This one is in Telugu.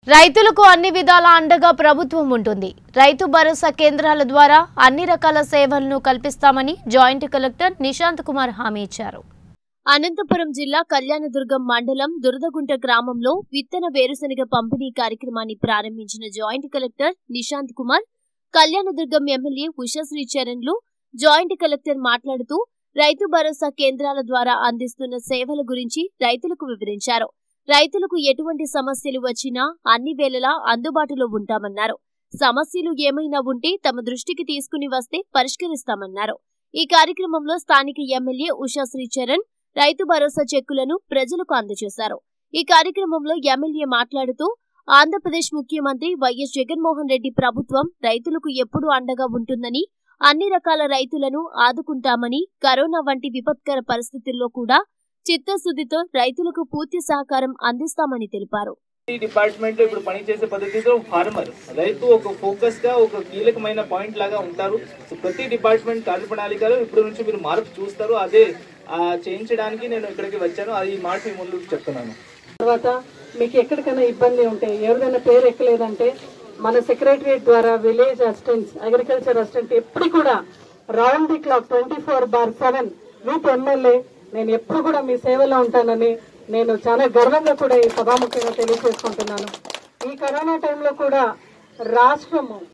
రైతులకు అన్ని విధాల అండగా ప్రభుత్వం ఉంటుంది రైతు భరోసా కేంద్రాల ద్వారా అన్ని రకాల సేవలను కల్పిస్తామని జాయింట్ కలెక్టర్ నిశాంత్ కుమార్ హామీ ఇచ్చారు అనంతపురం జిల్లా కళ్యాణదుర్గం మండలం దురదగుంట గ్రామంలో విత్తన వేరుశనగ పంపిణీ కార్యక్రమాన్ని ప్రారంభించిన joint collector Nishanth Kumar Kalyanadurgam MLA Ushashri చరణ్లు జాయింట్ కలెక్టర్ మాట్లాడుతూ రైతు భరోసా కేంద్రాల ద్వారా అందిస్తున్న సేవల గురించి రైతులకు వివరించారు రైతులకు ఎటువంటి సమస్యలు వచ్చినా అన్ని వేళలా అందుబాటులో ఉంటామన్నారు సమస్యలు ఏమైనా ఉంటే తమ దృష్టికి తీసుకుని వస్తే పరిష్కరిస్తామన్నారు ఈ కార్యక్రమంలో స్థానిక ఎమ్మెల్యే ఉషా శ్రీచరణ్ రైతు భరోసా చెక్కులను ప్రజలకు అందజేశారు ఈ కార్యక్రమంలో ఎమ్మెల్యే మాట్లాడుతూ ఆంధ్రప్రదేశ్ ముఖ్యమంత్రి వైఎస్ జగన్మోహన్ రెడ్డి ప్రభుత్వం రైతులకు ఎప్పుడూ అండగా ఉంటుందని అన్ని రకాల రైతులను ఆదుకుంటామని కరోనా వంటి విపత్కర పరిస్థితుల్లో కూడా చిత్తశుద్ధితో రైతులకు పూర్తి సహకారం అందిస్తామని తెలిపారు ఈ డిపార్ట్మెంట్ లో ఇప్పుడు పనిచేసే పద్ధతితో ఫార్మర్ రైతు ఒక ఫోకస్ గా ఒక కీలకమైన పాయింట్ లాగా ఉంటారు సో ప్రతి డిపార్ట్మెంట్ కార్యప్రణాళికలో ఇప్పుడు నుంచి మీరు మార్పు చూస్తారు అదే ఆ, చేయించడానికి నేను ఇక్కడికి వచ్చాను అది ఈ మాట మీ ముందు చెప్తున్నాను తర్వాత మీకు ఎక్కడికైనా ఇబ్బంది ఉంటే ఎవరిదైనా పేరు ఎక్కలేదంటే మన సెక్రటరియట్ ద్వారా విలేజ్ అసిస్టెంట్స్ అగ్రికల్చర్ అసిస్టెంట్ ఎప్పుడు కూడా round the clock twenty four bar seven with MLA నేను ఎప్పుడు కూడా మీ సేవలో ఉంటానని నేను చాలా గర్వంగా కూడా ఈ సభాముఖంగా తెలియజేసుకుంటున్నాను ఈ కరోనా టైంలో కూడా రాష్ట్రము